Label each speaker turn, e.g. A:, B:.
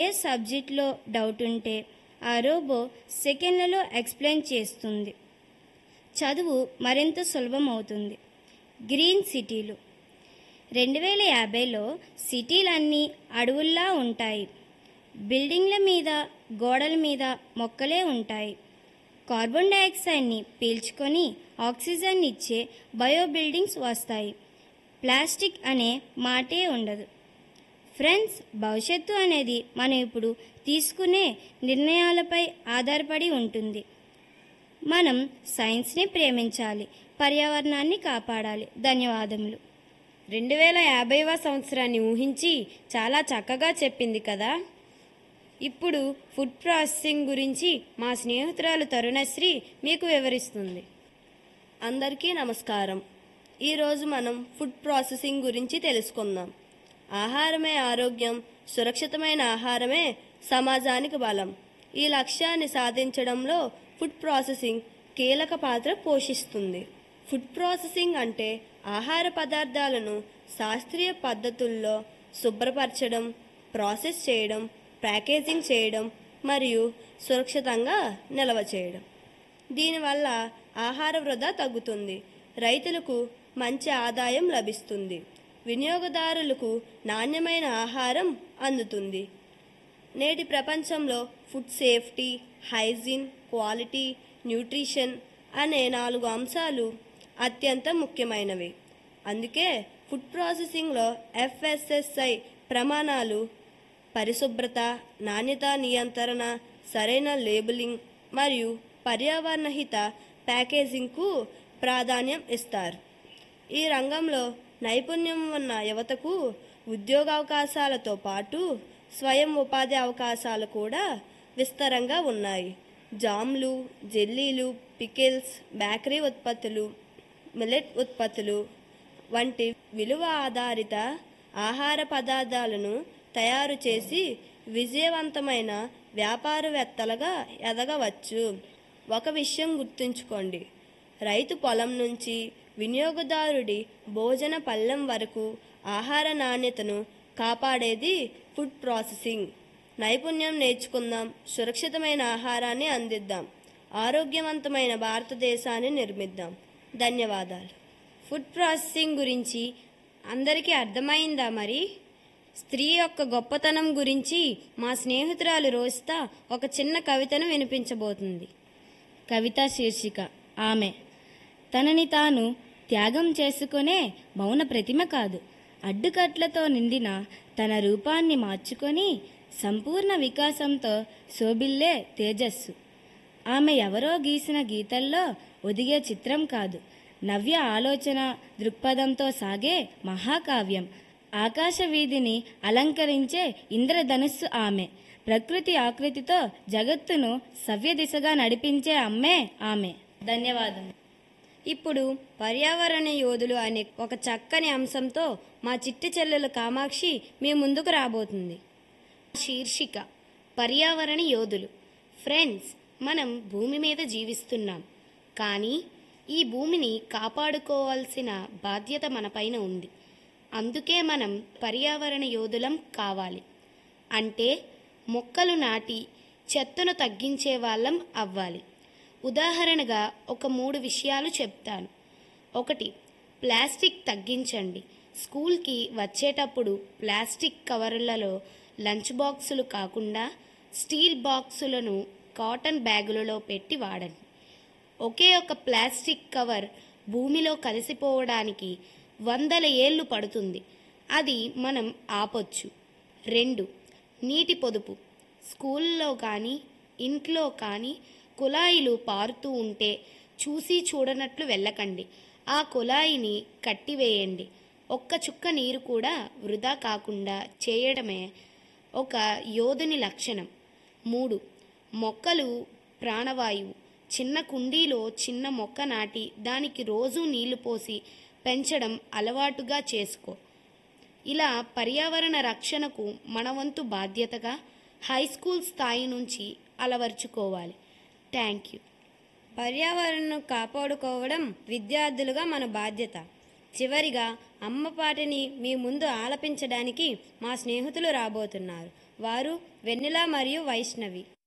A: సబ్జెక్ట్లో డౌట్ ఉంటే ఆ రోబో సెకండ్లలో ఎక్స్ప్లెయిన్ చేస్తుంది చదువు మరింత సులభం అవుతుంది గ్రీన్ సిటీలు రెండు వేల యాభైలో సిటీలన్నీ అడవుల్లా ఉంటాయి బిల్డింగ్ల మీద గోడల మీద మొక్కలే ఉంటాయి కార్బన్ డైఆక్సైడ్ని పీల్చుకొని ఆక్సిజన్ ఇచ్చే బయో బిల్డింగ్స్ వస్తాయి ప్లాస్టిక్ అనే మాటే ఉండదు ఫ్రెండ్స్ భవిష్యత్తు అనేది మనం ఇప్పుడు తీసుకునే నిర్ణయాలపై ఆధారపడి ఉంటుంది మనం సైన్స్ని ప్రేమించాలి పర్యావరణాన్ని కాపాడాలి ధన్యవాదములు
B: రెండు వేల యాభైవ సంవత్సరాన్ని ఊహించి చాలా చక్కగా చెప్పింది కదా ఇప్పుడు ఫుడ్ ప్రాసెసింగ్ గురించి మా స్నేహితురాలు తరుణశ్రీ మీకు వివరిస్తుంది
C: అందరికీ నమస్కారం ఈరోజు మనం ఫుడ్ ప్రాసెసింగ్ గురించి తెలుసుకుందాం ఆహారమే ఆరోగ్యం సురక్షితమైన ఆహారమే సమాజానికి బలం ఈ లక్ష్యాన్ని సాధించడంలో ఫుడ్ ప్రాసెసింగ్ కీలక పాత్ర పోషిస్తుంది ఫుడ్ ప్రాసెసింగ్ అంటే ఆహార పదార్థాలను శాస్త్రీయ పద్ధతుల్లో శుభ్రపరచడం ప్రాసెస్ చేయడం ప్యాకేజింగ్ చేయడం మరియు సురక్షితంగా నిల్వ చేయడం దీనివల్ల ఆహార వృధా తగ్గుతుంది రైతులకు మంచి ఆదాయం లభిస్తుంది వినియోగదారులకు నాణ్యమైన ఆహారం అందుతుంది నేటి ప్రపంచంలో food safety hygiene quality nutrition అనే నాలుగు అంశాలు అత్యంత ముఖ్యమైనవి అందుకే ఫుడ్ ప్రాసెసింగ్లో ఎఫ్ఎస్ఎస్ఐ ప్రమాణాలు పరిశుభ్రత నాణ్యత నియంత్రణ సరైన లేబులింగ్ మరియు పర్యావరణ హిత ప్యాకేజింగ్కు ప్రాధాన్యం ఇస్తారు ఈ రంగంలో నైపుణ్యం ఉన్న యువతకు ఉద్యోగావకాశాలతో పాటు స్వయం ఉపాధి అవకాశాలు కూడా విస్తారంగా ఉన్నాయి జామ్లు జెల్లీలు పికిల్స్ బేకరీ ఉత్పత్తులు మిల్లెట్ ఉత్పత్తులు వంటి విలువ ఆధారిత ఆహార పదార్థాలను తయారు చేసి విజయవంతమైన వ్యాపారవేత్తలుగా ఎదగవచ్చు ఒక విషయం గుర్తుంచుకోండి రైతు పొలం నుంచి వినియోగదారుడి భోజన పళ్ళెం వరకు ఆహార నాణ్యతను కాపాడేది ఫుడ్ ప్రాసెసింగ్ నైపుణ్యం నేర్చుకుందాం సురక్షితమైన ఆహారాన్ని అందిద్దాం ఆరోగ్యవంతమైన భారతదేశాన్ని నిర్మిద్దాం ధన్యవాదాలు
B: ఫుడ్ ప్రాసెసింగ్ గురించి అందరికీ అర్థమైందా మరి స్త్రీ యొక్క గొప్పతనం గురించి మా స్నేహితురాలు రోస్తా ఒక చిన్న కవితను వినిపించబోతుంది
A: కవిత శీర్షిక ఆమె తనని తాను త్యాగం చేసుకునే మౌన ప్రతిమ కాదు అడ్డుకట్లతో నిండిన తన రూపాన్ని మార్చుకొని సంపూర్ణ వికాసంతో శోభిల్లే తేజస్సు ఆమె ఎవరో గీసిన గీతల్లో ఒదిగే చిత్రం కాదు నవ్య ఆలోచన దృక్పథంతో సాగే మహాకావ్యం ఆకాశ వీధిని అలంకరించే ఇంద్రధనుస్సు ఆమె ప్రకృతి ఆకృతితో జగత్తును సవ్య దిశగా నడిపించే అమ్మే ఆమె ధన్యవాదం
B: ఇప్పుడు పర్యావరణ యోధులు అనే ఒక చక్కని అంశంతో మా చిట్టి చెల్లెలు కామాక్షి మీ ముందుకు రాబోతుంది
D: శీర్షిక పర్యావరణ యోధులు ఫ్రెండ్స్ మనం భూమి మీద జీవిస్తున్నాం కానీ ఈ భూమిని కాపాడుకోవాల్సిన బాధ్యత మనపైన ఉంది అందుకే మనం పర్యావరణ యోధులం కావాలి అంటే మొక్కలు నాటి చెత్తను తగ్గించే వాళ్ళం అవ్వాలి ఉదాహరణగా ఒక మూడు విషయాలు చెప్తాను ఒకటి ప్లాస్టిక్ తగ్గించండి స్కూల్కి వచ్చేటప్పుడు ప్లాస్టిక్ కవర్లలో లంచ్ బాక్సులు కాకుండా స్టీల్ బాక్సులను కాటన్ బ్యాగులలో పెట్టి వాడండి ఒకే ఒక ప్లాస్టిక్ కవర్ భూమిలో కలిసిపోవడానికి వందల ఏళ్ళు పడుతుంది అది మనం ఆపొచ్చు రెండు నీటి పొదుపు స్కూల్లో కానీ ఇంట్లో కానీ కుళాయిలు పారుతూ ఉంటే చూసి చూడనట్లు వెళ్ళకండి ఆ కుళాయిని కట్టివేయండి ఒక్క చుక్క నీరు కూడా వృధా కాకుండా చేయడమే ఒక యోధుని లక్షణం మూడు మొక్కలు ప్రాణవాయువు చిన్న కుండీలో చిన్న మొక్క నాటి దానికి రోజూ నీళ్లు పోసి పెంచడం అలవాటుగా చేసుకో ఇలా పర్యావరణ రక్షణకు మన వంతు బాధ్యతగా హై స్కూల్ స్థాయి నుంచి అలవర్చుకోవాలి థ్యాంక్ యూ
B: పర్యావరణను కాపాడుకోవడం విద్యార్థులుగా మన బాధ్యత చివరిగా అమ్మ పాటని మీ ముందు ఆలపించడానికి మా స్నేహితులు రాబోతున్నారు వారు వెన్నెల మరియు వైష్ణవి